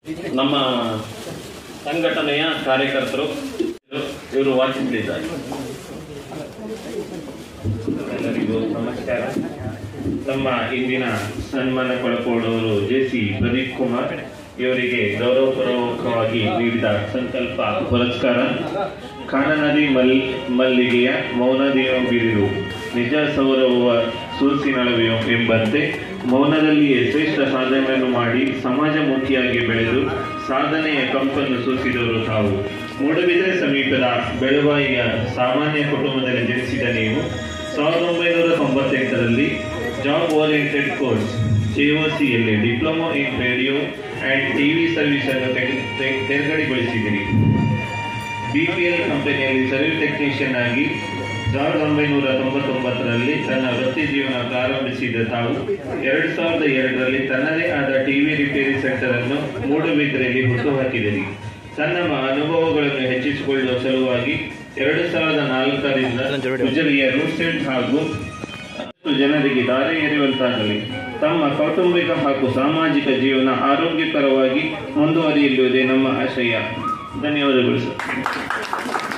ನಮ್ಮ ಸಂಘಟನೆಯ ಕಾರ್ಯಕರ್ತರು ಇವರು ವಾಚಿಸಲಿದ್ದಾರೆ ಎಲ್ಲರಿಗೂ ನಮಸ್ಕಾರ ನಮ್ಮ ಇಂದಿನ ಸನ್ಮಾನಕ್ಕೊಳಪಡುವವರು ಜೆ ಸಿ ಪ್ರದೀಪ್ ಕುಮಾರ್ ಇವರಿಗೆ ಗೌರವಪೂರ್ವಕವಾಗಿ ನೀಡಿದ ಸಂಕಲ್ಪ ಪುರಸ್ಕಾರ ಕಾನನದಿ ಮಲ್ ಮಲ್ಲಿಗೆಯ ಮೌನದೇವ ಬಿರಿರು ನಿಜ ಸೌರವ ಸೂಸಿನಳವೆಯೋ ಎಂಬಂತೆ ಮೌನದಲ್ಲಿಯೇ ಶ್ರೇಷ್ಠ ಸಾಧನೆಯನ್ನು ಮಾಡಿ ಸಮಾಜಮುಖಿಯಾಗಿ ಬೆಳೆದು ಸಾಧನೆಯ ಕಂಪನ್ನು ಸೂಸಿದವರು ತಾವು ಮೂಡಬಿದ್ರೆ ಸಮೀಪದ ಬೆಳವಾಯಿಯ ಸಾಮಾನ್ಯ ಕುಟುಂಬದಲ್ಲಿ ಜನಿಸಿದ ನೀವು ಸಾವಿರದ ಒಂಬೈನೂರ ತೊಂಬತ್ತೆಂಟರಲ್ಲಿ ಜಾಬ್ ಓರಿಯೆಂಟೆಡ್ ಕೋರ್ಸ್ ಸಿಒಸಿಯಲ್ಲಿ diploma in radio and TV service ಅನ್ನು ತೆಗೆ- ತೆಗೆ- ತೆರಗಡೆಗೊಳಿಸಿದಿರಿ ಬಿಪಿಎಲ್ ಕಂಪನಿಯಲ್ಲಿ ಸರ್ವಿಸ್ ಟೆಕ್ನಿಷಿಯನ್ ಆಗಿ ಸಾವಿರದ ಒಂಬೈನೂರ ತೊಂಬತ್ತೊಂಬತ್ತರಲ್ಲಿ ತನ್ನ ವೃತ್ತಿ ಜೀವನ ಪ್ರಾರಂಭಿಸಿದ ತಾವು ಎರಡು ಸಾವಿರದ ಎರಡರಲ್ಲಿ ತನ್ನದೇ ಆದ ಟಿವಿ ರಿಪೇರಿ ಸೆಂಟರ್ ಅನ್ನು ಮೂಡುಬಿದ್ರೆಯಲ್ಲಿ ಹುಟ್ಟುಹಾಕಿದಿರಿ ತನ್ನ ಮ- ಅನುಭವಗಳನ್ನು ಹೆಚ್ಚಿಸಿಕೊಳ್ಳುವ ಸಲುವಾಗಿ ಎರಡು ಸಾವಿರದ ನಾಲ್ಕರಿಂದ ಗುಜರಿಯ ರೂಸ್ಟೆಡ್ ಹಾಗೂ ಹತ್ತು ಜನರಿಗೆ ದಾರಿ ಎರೆಯುವಂತಾಗಲಿ ತಮ್ಮ ಕೌಟುಂಬಿಕ ಹಾಗೂ ಸಾಮಾಜಿಕ ಜೀವನ ಆರೋಗ್ಯಕರವಾಗಿ ಮುಂದುವರಿಯಲಿರುವುದೇ ನಮ್ಮ ಆಶಯ ಧನ್ಯವಾದಗಳು ಸರ್